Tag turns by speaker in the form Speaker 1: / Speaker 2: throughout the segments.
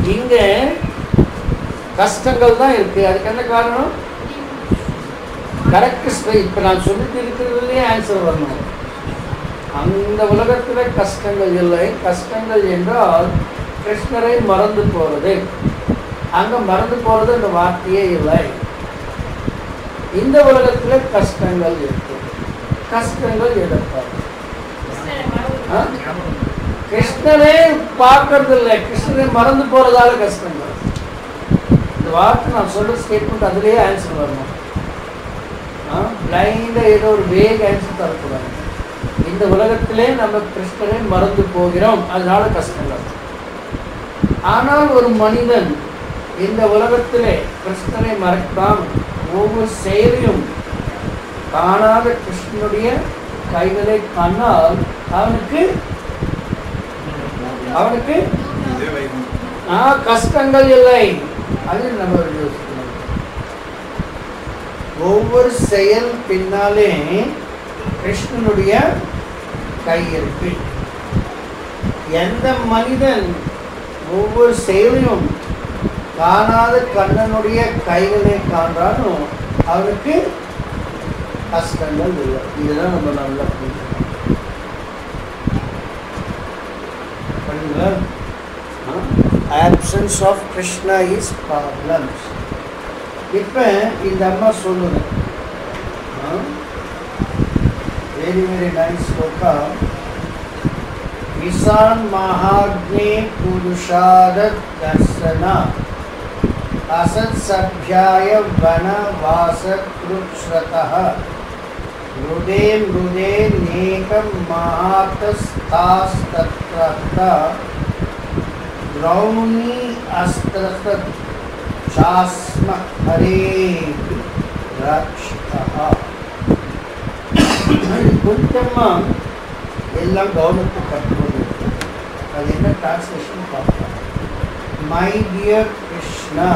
Speaker 1: இங்க கஷ்டங்கள் தான் இருக்கு அதுக்கு என்ன காரணம் கரெக்ட் இப்போ நான் சொல்லிட்டு இருக்கிறதுலேயே ஆன்சர் வரணும் அந்த உலகத்தில் கஷ்டங்கள் இல்லை கஷ்டங்கள் என்றால் கிருஷ்ணரை மறந்து போறது அங்க மறந்து போறது அந்த வார்த்தையே இல்லை இந்த உலகத்தில் கஷ்டங்கள் இருக்கு கஷ்டங்கள் எதிர்ப்பாரு ஆ? கிருஷ்ணரே பார்க்கறது இல்லை கிருஷ்ணரை மறந்து போறதால கஷ்டங்கள் இந்த வார்த்தை நான் சொல்ற ஸ்டேட்மெண்ட் அதுலேயே ஆன்சர் வரணும் பிளைண்டாக ஏதோ ஒரு வேக ஆன்சர் தரக்கூடாது இந்த உலகத்திலே நம்ம கிருஷ்ணரை மறந்து போகிறோம் அதனால கஷ்டங்கள் ஆனால் ஒரு மனிதன் இந்த உலகத்திலே கிருஷ்ணரை மறக்காம ஒவ்வொரு செயலையும் காணாத கிருஷ்ணனுடைய கைகளை காணால் அவனுக்கு அவனுக்கு ஆ கஷ்டங்கள் இல்லை அது நம்ம யோசிக்கணும் ஒவ்வொரு செயல் பின்னாலே கிருஷ்ணனுடைய கை இருக்கு எந்த மனிதன் ஒவ்வொரு செயலையும் காணாத கண்ணனுடைய கைகளை காண்றானோ அவனுக்கு கஷ்டங்கள் இல்லை இதுதான் நம்ம நல்லா புரிஞ்சுக்கணும் புரியுதுங்களா options of Krishna is problems இப்போ இந்த அம்மா சொல்லுது வெரி வெரி நைஸ் ஸ்லோகா விசான் மகாக்னே புருஷாத தர்சனா அசத் சப்யாய வனவாச கிருஷ்ரதः हृदे मृदे नेकं महातस्तास्तत्र द्रौणी अस्त्रस्त சாஸ்ம ஹரே ரக்ஷகா கொஞ்சமா எல்லாம் கவனத்தை கட்டுவது அது என்ன டிரான்ஸ்லேஷன் பார்க்கலாம் my dear Krishna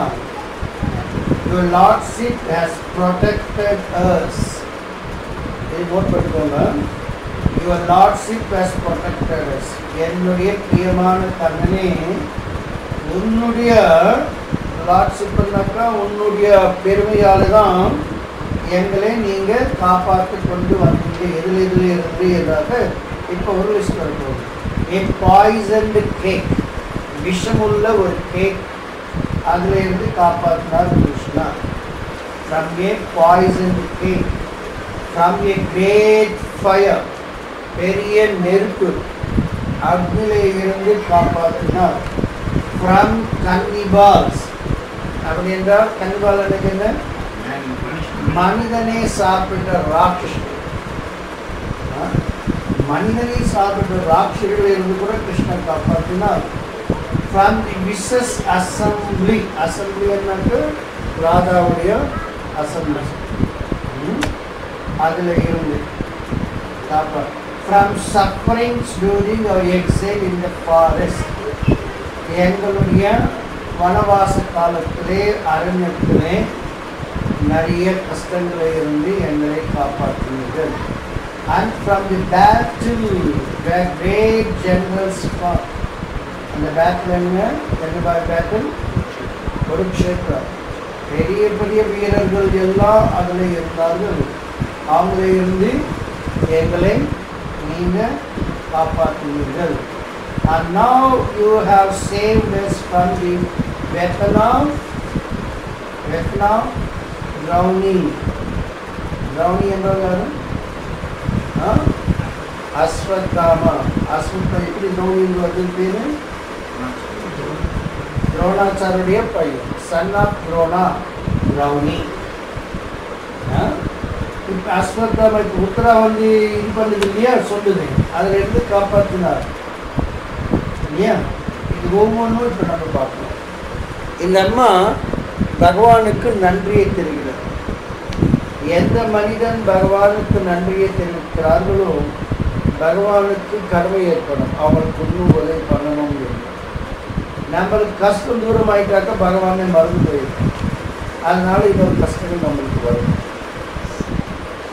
Speaker 1: your lordship has protected us இது நோட் பண்ணிக்கோங்க your lordship has protected us என்னுடைய பிரியமான கண்ணனே உன்னுடைய லார்ட்ஷிப்னாக்கா உன்னுடைய பெருமையால் தான் எங்களை நீங்கள் காப்பாற்றி கொண்டு வந்தீங்க எதில் எதில் இருந்து என்றாக இப்போ ஒரு லிஸ்ட் இருக்கும் ஏ பாய்சன்டு கேக் விஷமுள்ள ஒரு கேக் அதில் இருந்து காப்பாற்றினார் Krishna from a poisoned cake from a great fire பெரிய நெருப்பு அக்னிலே இருந்து காப்பாற்றினார் ஃப்ரம் கன்னிபால்ஸ் அப்படி என்றால் கன்னிபால் எனக்கு என்ன மனிதனே சாப்பிட்ட ராட்சசர்கள் ஆ? மனிதனை சாப்பிட்ட ராட்சசர்கள் இருந்து கூட கிருஷ்ணன் காப்பாற்றினார் from the vicious assembly assembly என்னக்கு ராதாவுடைய அசம்பிளி அதில் இருந்து காப்பாற்று from sufferings during our exile in the forest எங்களுடைய வனவாச காலத்திலே அரண்யத்திலே நிறைய கஷ்டங்களை இருந்து எங்களை காப்பாற்றினீர்கள் and from the battle great generals அந்த பேட்டில் என்ன என்ன பேட்டில் குருக்ஷேத்திரம் பெரிய பெரிய வீரர்கள் எல்லாம் அதில் இருந்தார்கள் அவங்கள இருந்து எங்களை நீங்கள் காப்பாற்றினீர்கள் And now you have saved us from the weapon of weapon of drowning. Drowning என்றால் யாரு? ஆ? அஸ்வத்தாமா அஸ்வத்தா எப்படி drowning வருது பேரு துரோணாச்சாருடைய பையன் சன் ஆஃப் துரோணா ரவுனி இப்போ அஸ்வத்தாமா இப்போ உத்தரா வந்து இது பண்ணுது இல்லையா சொல்லுது அதில் இருந்து காப்பாற்றினார் இல்லையா இது ஒவ்வொன்றும் இப்போ நம்ம பார்க்கணும் இந்த அம்மா பகவானுக்கு நன்றியை தெரிகிறது எந்த மனிதன் பகவானுக்கு நன்றியை தெரிவிக்கிறார்களோ பகவானுக்கு கடமை ஏற்படும் அவங்களுக்கு இன்னும் உதவி பண்ணணும் நம்மளுக்கு கஷ்டம் தூரம் ஆயிட்டாக்க பகவானை மறந்து போயிடும் அதனால இன்னொரு கஷ்டங்கள் நம்மளுக்கு வரும்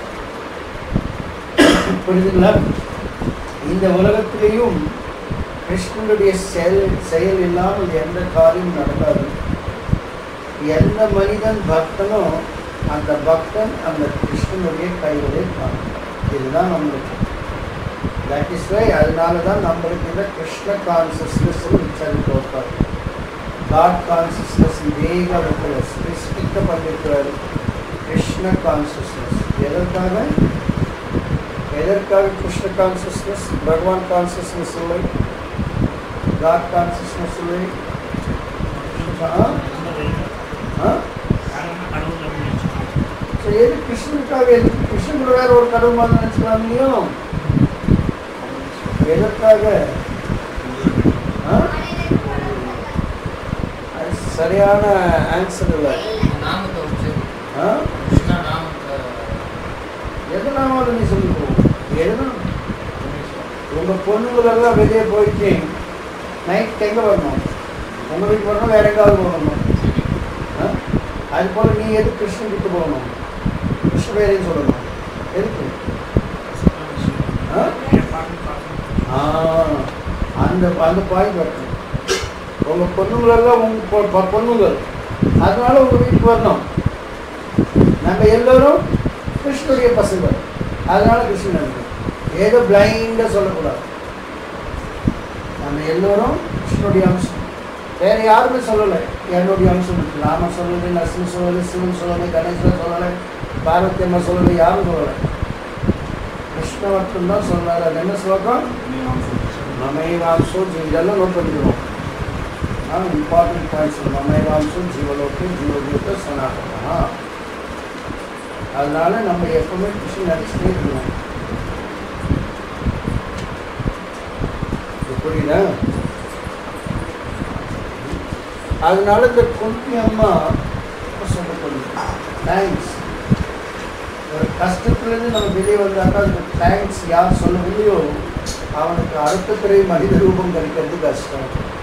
Speaker 1: புரியுதுங்களா இந்த உலகத்திலேயும் கிருஷ்ணனுடைய செயல் செயல் இல்லாமல் எந்த காரியம் நடக்காது எந்த மனிதன் பக்தனோ அந்த பக்தன் அந்த கிருஷ்ணனுடைய கைகளை பார்க்கிறான் இதுதான் நம்மளுக்கு தட் இஸ் வை அதனால தான் நம்மளுக்கு இந்த கிருஷ்ண கான்சியஸ்னஸ் உச்சரித்து வைப்பார் காட் கான்சியஸ்னஸ் இதே காலத்தில் ஸ்பெசிஃபிக்காக பண்ணியிருக்கிறாரு கிருஷ்ண கான்சியஸ்னஸ் எதற்காக எதற்காக கிருஷ்ண கான்சியஸ்னஸ் பகவான் கான்சியஸ்னஸ் இல்லை காட் கான்சியஸ்னஸ் இல்லை ஆ ஆ ஸோ எது கிருஷ்ணனுக்காக எது கிருஷ்ணன் கூட வேற ஒரு கடவுள் மாதிரி நினச்சிக்கலாம் இல்லையோ எதற்காக ஆ? அது சரியான ஆன்சர் இல்லை
Speaker 2: நாமத்தை வச்சு
Speaker 1: ஆ?
Speaker 2: கிருஷ்ணா நாமத்தை
Speaker 1: எதனாவது நீ சொல்லிக்கோ எதுனா உங்கள் பொண்ணுங்களெல்லாம் வெளியே போயிட்டு நைட் எங்கே வரணும் உங்கள் வீட்டுக்கு வரணும் வேற எங்காவது போகணும் ஆ? அது போல் நீ எது கிருஷ்ணன் கிட்ட போகணும் கிருஷ்ண பேரையும் சொல்லணும் எதுக்கு ஆ? ஆ, அந்த அந்த பாயிண்ட் வரணும் உங்கள் பொண்ணுங்களெல்லாம் உங்கள் பொண்ணுங்கள் அதனால உங்கள் வீட்டுக்கு வரணும் நம்ம எல்லோரும் கிருஷ்ணனுடைய பசங்க அதனால கிருஷ்ணன் இருக்கு. ஏதோ பிளைண்டாக சொல்லக்கூடாது நம்ம எல்லோரும் கிருஷ்ணனுடைய அம்சம் வேற யாருமே சொல்லலை என்னுடைய அம்சம் இருக்கு ராம சொல்லலை நரசிம்ம சொல்லலை சிவன் சொல்லலை கணேசன் சொல்லலை பார்வதி அம்மா சொல்லலை யாரும் சொல்லலை கிருஷ்ண மட்டும்தான் சொன்னார் அது என்ன ஸ்லோகம் மமைவாம்சோ இதெல்லாம் நோட் பண்ணிக்கிறோம் ஆ இம்பார்ட்டன்ட் பாயிண்ட்ஸ் மமைவாம்சோ ஜீவலோகே ஜீவஜோத சனாதனா அதனால நம்ம எப்பவுமே கிருஷ்ணன் நினச்சிட்டே இருக்கணும் இது புரியுதா அதனால இந்த குந்தி அம்மா சொல்ல தேங்க்ஸ் ஒரு கஷ்டத்துலேருந்து நம்ம வெளியே வந்தாக்கா அந்த தேங்க்ஸ் யார் சொல்லவில்லையோ அவனுக்கு அடுத்த பிறகு மனித ரூபம் கிடைக்கிறது கஷ்டம்